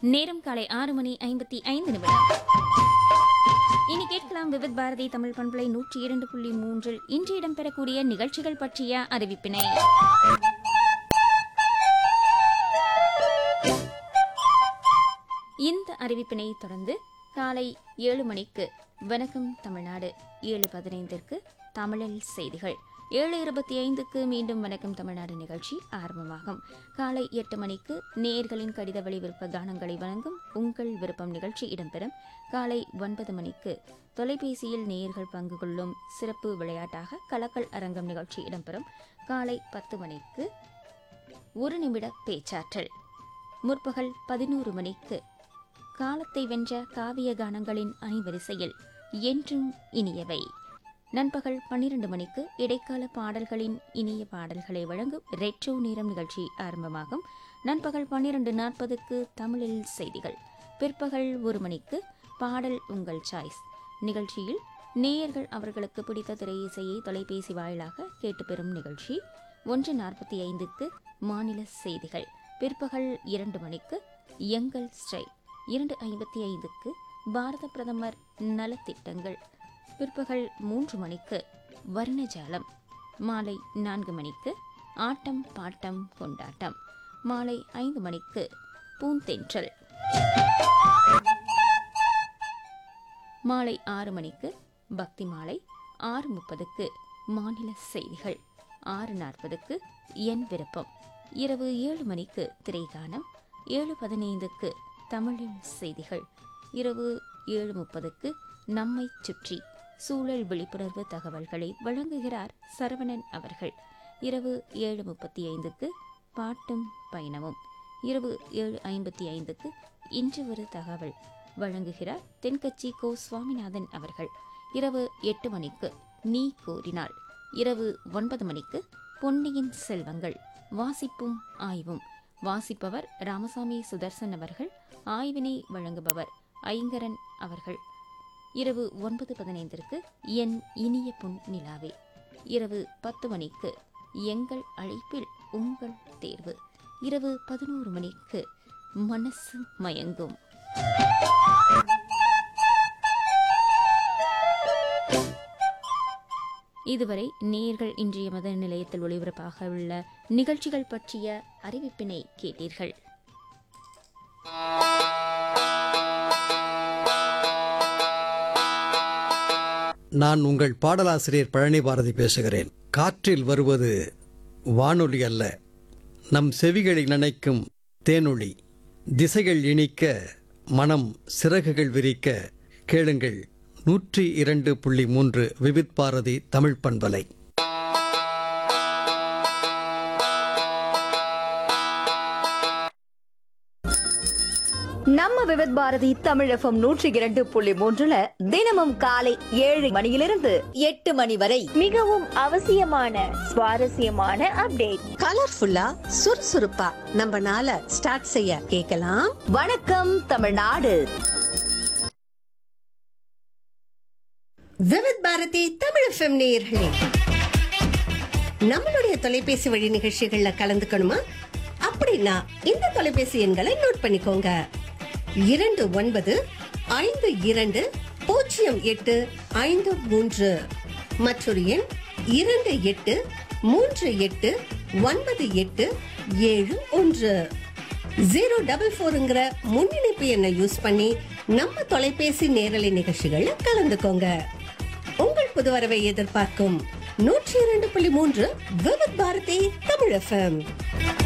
நேரம் காலை ஆறு மணி ஐம்பத்தி ஐந்து நிமிடம் இனி கேட்கலாம் விவித் பாரதி தமிழ் பண்பலை நூற்றி இரண்டு புள்ளி மூன்றில் இன்று இடம்பெறக்கூடிய நிகழ்ச்சிகள் பற்றிய அறிவிப்பினை இந்த அறிவிப்பினை தொடர்ந்து காலை ஏழு மணிக்கு வணக்கம் தமிழ்நாடு ஏழு பதினைந்திற்கு தமிழில் செய்திகள் ஏழு இருபத்தி ஐந்துக்கு மீண்டும் வணக்கம் தமிழ்நாடு நிகழ்ச்சி ஆரம்பமாகும் காலை எட்டு மணிக்கு நேயர்களின் கடித வழி விருப்ப கானங்களை வழங்கும் உங்கள் விருப்பம் நிகழ்ச்சி இடம்பெறும் காலை ஒன்பது மணிக்கு தொலைபேசியில் நேயர்கள் பங்கு கொள்ளும் சிறப்பு விளையாட்டாக கலக்கல் அரங்கம் நிகழ்ச்சி இடம்பெறும் காலை பத்து மணிக்கு ஒரு நிமிட பேச்சாற்றல் முற்பகல் பதினோரு மணிக்கு காலத்தை வென்ற காவிய கானங்களின் அணிவரிசையில் என்றும் இனியவை நண்பகல் பன்னிரண்டு மணிக்கு இடைக்கால பாடல்களின் இனிய பாடல்களை வழங்கும் ரெட்ரோ நேரம் நிகழ்ச்சி ஆரம்பமாகும் நண்பகல் பன்னிரண்டு நாற்பதுக்கு தமிழில் செய்திகள் பிற்பகல் ஒரு மணிக்கு பாடல் உங்கள் சாய்ஸ் நிகழ்ச்சியில் நேயர்கள் அவர்களுக்கு பிடித்த திரை இசையை தொலைபேசி வாயிலாக கேட்டு பெறும் நிகழ்ச்சி ஒன்று நாற்பத்தி ஐந்துக்கு மாநில செய்திகள் பிற்பகல் இரண்டு மணிக்கு எங்கள் ஸ்டைல் இரண்டு ஐம்பத்தி ஐந்துக்கு பாரத பிரதமர் நலத்திட்டங்கள் பிற்பகல் மூன்று மணிக்கு வர்ணஜாலம் மாலை நான்கு மணிக்கு ஆட்டம் பாட்டம் கொண்டாட்டம் மாலை ஐந்து மணிக்கு பூந்தென்றல் மாலை ஆறு மணிக்கு பக்தி மாலை ஆறு முப்பதுக்கு மாநில செய்திகள் ஆறு நாற்பதுக்கு என் விருப்பம் இரவு ஏழு மணிக்கு திரைகானம் ஏழு பதினைந்துக்கு தமிழில் செய்திகள் இரவு ஏழு முப்பதுக்கு நம்மை சுற்றி சூழல் விழிப்புணர்வு தகவல்களை வழங்குகிறார் சரவணன் அவர்கள் இரவு ஏழு முப்பத்தி ஐந்துக்கு பாட்டும் பயணமும் இரவு ஏழு ஐம்பத்தி ஐந்துக்கு இன்று ஒரு தகவல் வழங்குகிறார் தென்கட்சி கோ சுவாமிநாதன் அவர்கள் இரவு எட்டு மணிக்கு நீ கோரினாள் இரவு ஒன்பது மணிக்கு பொன்னியின் செல்வங்கள் வாசிப்பும் ஆய்வும் வாசிப்பவர் ராமசாமி சுதர்சன் அவர்கள் ஆய்வினை வழங்குபவர் ஐங்கரன் அவர்கள் இரவு ஒன்பது பதினைந்திற்கு என் இனிய பொன் நிலாவே இரவு பத்து மணிக்கு எங்கள் அழைப்பில் உங்கள் தேர்வு இரவு பதினோரு மணிக்கு மனசு மயங்கும் இதுவரை நேயர்கள் இன்றைய மத நிலையத்தில் ஒளிபரப்பாக உள்ள நிகழ்ச்சிகள் பற்றிய அறிவிப்பினை கேட்டீர்கள் நான் உங்கள் பாடலாசிரியர் பழனி பாரதி பேசுகிறேன் காற்றில் வருவது வானொலி அல்ல நம் செவிகளை நினைக்கும் தேனொளி திசைகள் இனிக்க மனம் சிறகுகள் விரிக்க கேளுங்கள் நூற்றி இரண்டு புள்ளி மூன்று விவித் பாரதி தமிழ் பண்பலை நம்ம விவித் பாரதி தமிழ் எஃப்எம் நூற்றி இரண்டு புள்ளி மூன்றுல தினமும் காலை ஏழு மணியிலிருந்து எட்டு மணி வரை மிகவும் அவசியமான சுவாரஸ்யமான அப்டேட் கலர்ஃபுல்லா சுறுசுறுப்பா நம்ம நாளை ஸ்டார்ட் செய்ய கேட்கலாம் வணக்கம் தமிழ்நாடு விவித் பாரதி தமிழ் எஃப்எம் நேயர்களே நம்மளுடைய தொலைபேசி வழி நிகழ்ச்சிகள்ல கலந்துக்கணுமா அப்படின்னா இந்த தொலைபேசி எண்களை நோட் பண்ணிக்கோங்க இரண்டு ஒன்பது ஐந்து இரண்டு பூஜ்ஜியம் எட்டு ஐந்து மூன்று மற்றொரு எண் இரண்டு எட்டு மூன்று எட்டு ஒன்பது எட்டு ஏழு ஒன்று ஜீரோ டபுள் ஃபோருங்கிற முன்னிணைப்பு எண்ணை யூஸ் பண்ணி நம்ம தொலைபேசி நேரலை நிகழ்ச்சிகள்ல கலந்துக்கோங்க உங்கள் புது வரவை எதிர்பார்க்கும் நூற்றி இரண்டு புள்ளி மூன்று விவித் பாரதி தமிழ் எஃப்எம்